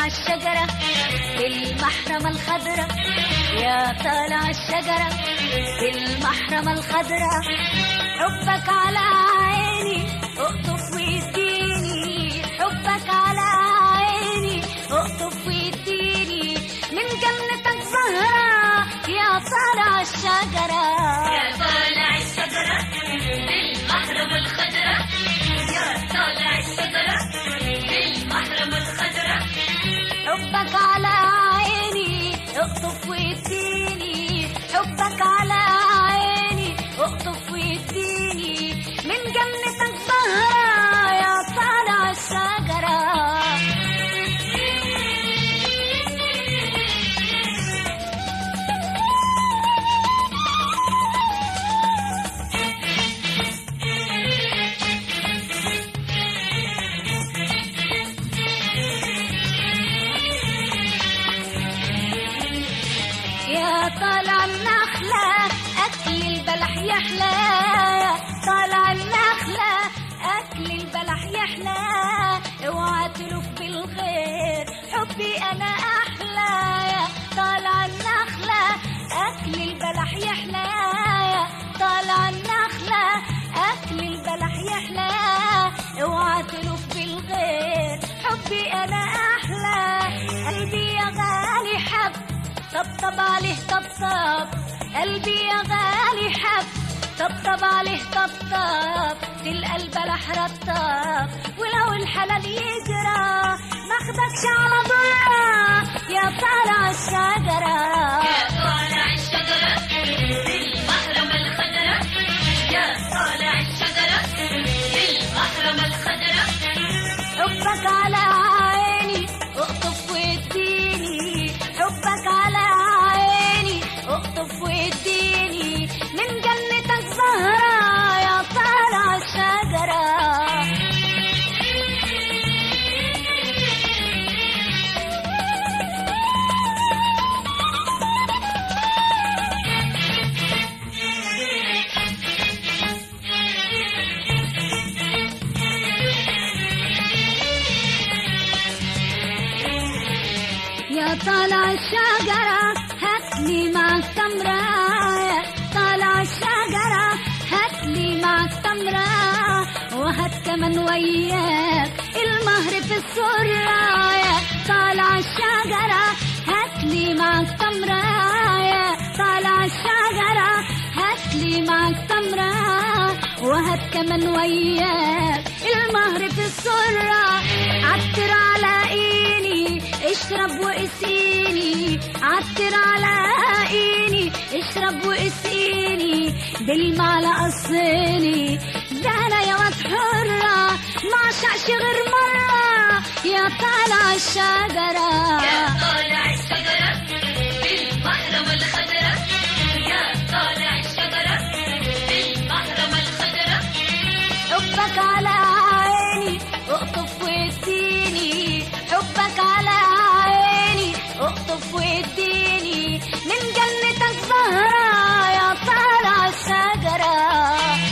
طالع الشجرة بالمحرمة الخضرة يا طالع الشجرة بالمحرمة الخضرة حبك على عيني اقطف ويديني حبك على عيني اقطف ويديني من جنتك زهرة يا طالع الشجرة يا طالع الشجرة بالمحرم الخضرة يا طالع الشجرة بالمحرم الخضرة حبك على عيني اقطف ويديني حبك على عيني اقطف ويديني من جنتك زهرة يا طالع الشجرة يا طالع النخلة أكل البلح يحلى طالع النخلة أكل البلح يحلى اوعى تلف بالخير حبي أنا أحلى يا طالع النخلة أكل البلح يحلى طالع النخلة أكل البلح يحلى اوعى تلف بالغير حبي أنا أحلى قلبي يا غالي حب طبطب عليه طبطب قلبي يا غالي حب طبطب عليه طبطب تلقى البلح رطب ولو الحلال يجرى ماخدكش على ضرة يا طالع الشجرة يا طالع الشجرة بالمحرم الخضرة يا طالع الشجرة بالمحرم الخضرة حبك على عيني اقطف واديني حبك على عيني اقطف واديني من جنتك زهرة يا طالع الشجرة يا طالع الشجرة هاتلي معك تمرة يا طالع الشجرة هاتلي معك تمرة وهات كمان وياك المهر في السرة يا طالع الشجرة هاتلي معك تمرة يا طالع الشجرة هاتلي معك تمرة وهات كمان وياك المهر في السرة عطر على ايني اشرب واسقيني عطر على ايني اشرب واسقيني بالمعلقة الصيني ده انا يا واد حرة ما عشقش غير مرة يا طالع الشجرة يا طالع الشجرة بالمحرم الخضرة يا طالع الشجرة بالمحرم الخضرة حبك على عيني اقطف واديني حبك على عيني اقطف واديني من جنتك زهرة يا طالع الشجرة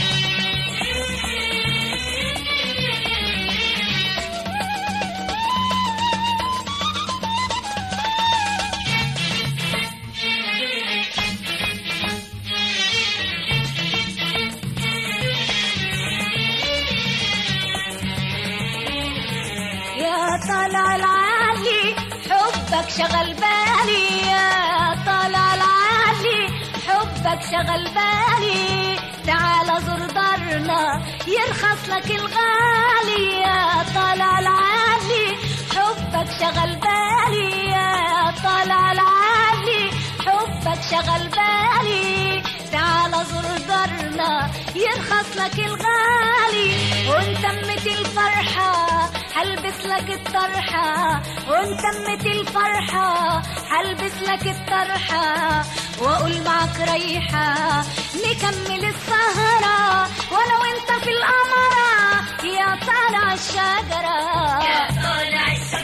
يا طالع العالي حبك شغل بالي يا طالع العالي حبك شغل بالي تعال زور دارنا يرخص لك الغالي يا طالع العالي حبك شغل بالي يا طالع العالي حبك شغل بالي تعال زور دارنا يرخص لك الغالي وانتمت الفرحة هلبس لك الطرحة وانتمت الفرحة هلبس لك الطرحة واقول معك ريحة نكمل السهرة وانا وانت في القمرة يا طالع الشجرة يا طالع الشجرة